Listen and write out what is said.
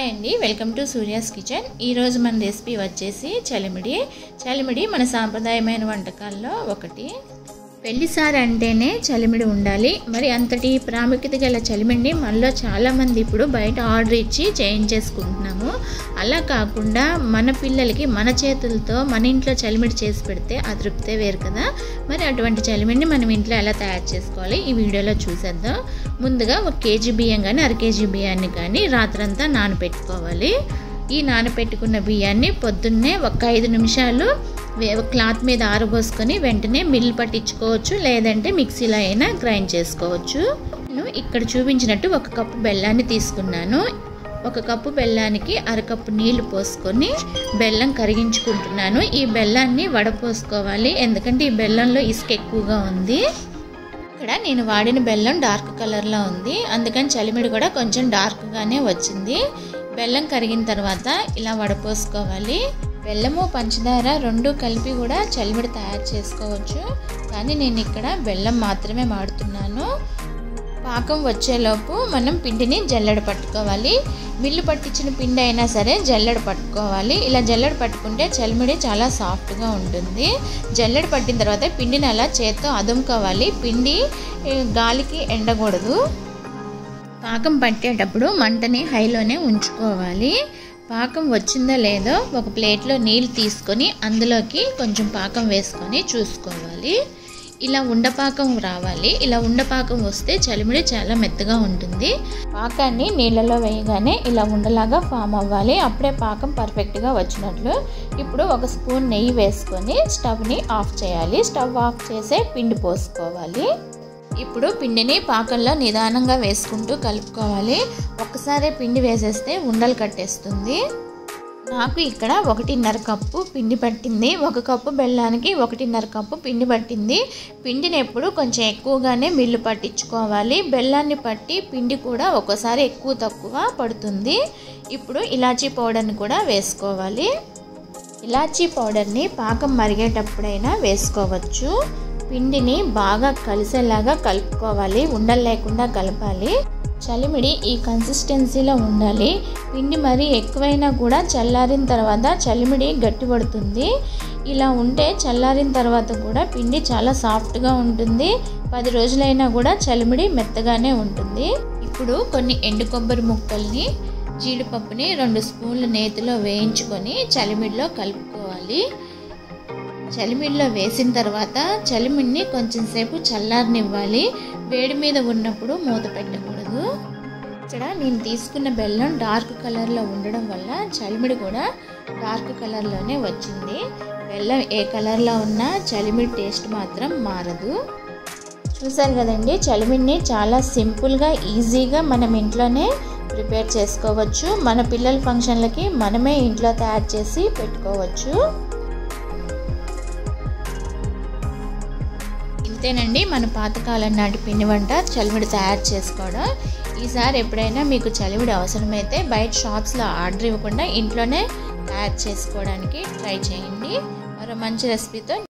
hi అండి welcome to Surya's kitchen ఈరోజు మన రెసిపీ వచ్చేసి చలిమిడి చలిమిడి మన సాంప్రదాయమైన వంటకాల్లో ఒకటి పెళ్లిసారి అంటేనే చలిమిడి ఉండాలి మరి అంతటి ప్రాముఖ్యత గల చలిమిడిని మనలో చాలామంది ఇప్పుడు బయట ఆర్డర్ ఇచ్చి చేయించేసుకుంటున్నాము అలా కాకుండా మన పిల్లలకి మన చేతులతో మన ఇంట్లో చలిమిడి చేసి పెడితే ఆ తృప్తే వేరు కదా మరి అటువంటి చలిమిడిని మనం ఇంట్లో ఎలా తయారు చేసుకోవాలి ఈ వీడియోలో చూసేద్దాం ముందుగా ఒక కేజీ బియ్యం కానీ అర కేజీ బియ్యాన్ని కానీ రాత్రంతా నానబెట్టుకోవాలి ఈ నానబెట్టుకున్న బియ్యాన్ని పొద్దున్నే ఒక ఐదు నిమిషాలు క్లాత్ మీద ఆరబోసుకొని వెంటనే మిల్లు పట్టించుకోవచ్చు లేదంటే మిక్సీలో అయినా గ్రైండ్ చేసుకోవచ్చు నేను ఇక్కడ చూపించినట్టు ఒక కప్పు బెల్లాన్ని తీసుకున్నాను ఒక కప్పు బెల్లానికి అరకప్పు నీళ్లు పోసుకొని బెల్లం కరిగించుకుంటున్నాను ఈ బెల్లాన్ని వడపోసుకోవాలి ఎందుకంటే ఈ బెల్లంలో ఇసుక ఎక్కువగా ఉంది ఇక్కడ నేను వాడిన బెల్లం డార్క్ కలర్లో ఉంది అందుకని చలిమిడి కూడా కొంచెం డార్క్గానే వచ్చింది బెల్లం కరిగిన తర్వాత ఇలా వడపోసుకోవాలి బెల్లము పంచదార రెండు కలిపి కూడా చలిమిడి తయారు చేసుకోవచ్చు కానీ నేను ఇక్కడ బెల్లం మాత్రమే వాడుతున్నాను పాకం వచ్చేలోపు మనం పిండిని జల్లెడ పట్టుకోవాలి మిల్లు పట్టించిన పిండి అయినా సరే జల్లెడ పట్టుకోవాలి ఇలా జల్లెడ పట్టుకుంటే చలిమిడి చాలా సాఫ్ట్గా ఉంటుంది జల్లెడ పట్టిన తర్వాత పిండిని అలా చేత్తో అదుముకోవాలి పిండి గాలికి ఎండకూడదు పాకం పట్టేటప్పుడు మంటని హైలోనే ఉంచుకోవాలి పాకం వచ్చిందో లేదో ఒక ప్లేట్లో నీళ్ళు తీసుకొని అందులోకి కొంచెం పాకం వేసుకొని చూసుకోవాలి ఇలా ఉండపాకం రావాలి ఇలా ఉండపాకం వస్తే చలిమిడి చాలా మెత్తగా ఉంటుంది పాకాన్ని నీళ్ళలో వేయగానే ఇలా ఉండలాగా ఫామ్ అవ్వాలి అప్పుడే పాకం పర్ఫెక్ట్గా వచ్చినట్లు ఇప్పుడు ఒక స్పూన్ నెయ్యి వేసుకొని స్టవ్ని ఆఫ్ చేయాలి స్టవ్ ఆఫ్ చేసే పిండి పోసుకోవాలి ఇప్పుడు పిండిని పాకంలో నిదానంగా వేసుకుంటూ కలుపుకోవాలి ఒక్కసారే పిండి వేసేస్తే ఉండలు కట్టేస్తుంది నాకు ఇక్కడ ఒకటిన్నర కప్పు పిండి పట్టింది ఒక కప్పు బెల్లానికి ఒకటిన్నర కప్పు పిండి పట్టింది పిండిని ఎప్పుడు కొంచెం ఎక్కువగానే మిల్లు పట్టించుకోవాలి బెల్లాన్ని పట్టి పిండి కూడా ఒక్కోసారి ఎక్కువ తక్కువ పడుతుంది ఇప్పుడు ఇలాచీ పౌడర్ని కూడా వేసుకోవాలి ఇలాచీ పౌడర్ని పాకం మరిగేటప్పుడైనా వేసుకోవచ్చు పిండిని బాగా కలిసేలాగా కలుపుకోవాలి ఉండలు లేకుండా కలపాలి చలిమిడి ఈ కన్సిస్టెన్సీలో ఉండాలి పిండి మరి ఎక్కువైనా కూడా చల్లారిన తర్వాత చలిమిడి గట్టిపడుతుంది ఇలా ఉంటే చల్లారిన తర్వాత కూడా పిండి చాలా సాఫ్ట్గా ఉంటుంది పది రోజులైనా కూడా చలిమిడి మెత్తగానే ఉంటుంది ఇప్పుడు కొన్ని ఎండు కొబ్బరి ముక్కల్ని జీడిపప్పుని రెండు స్పూన్ల నేతిలో వేయించుకొని చలిమిడిలో కలుపుకోవాలి చలిమిడిలో వేసిన తర్వాత చలిమిడిని కొంచెం సేపు చల్లారనివ్వాలి వేడి మీద ఉన్నప్పుడు మూత పెట్టకూడదు ఇక్కడ నేను తీసుకున్న బెల్లం డార్క్ కలర్లో ఉండడం వల్ల చలిమిడి కూడా డార్క్ కలర్లోనే వచ్చింది బెల్లం ఏ కలర్లో ఉన్నా చలిమిడి టేస్ట్ మాత్రం మారదు చూసారు కదండి చలిమిడిని చాలా సింపుల్గా ఈజీగా మనం ఇంట్లోనే ప్రిపేర్ చేసుకోవచ్చు మన పిల్లల ఫంక్షన్లకి మనమే ఇంట్లో తయారు చేసి పెట్టుకోవచ్చు ఇంతేనండి మన పాతకాలం నాటి పిండి వంట చలివిడి తయారు చేసుకోవడం ఈసారి ఎప్పుడైనా మీకు చలివిడి అవసరమైతే బయట షాప్స్లో ఆర్డర్ ఇవ్వకుండా ఇంట్లోనే తయారు చేసుకోవడానికి ట్రై చేయండి మరో మంచి రెసిపీతో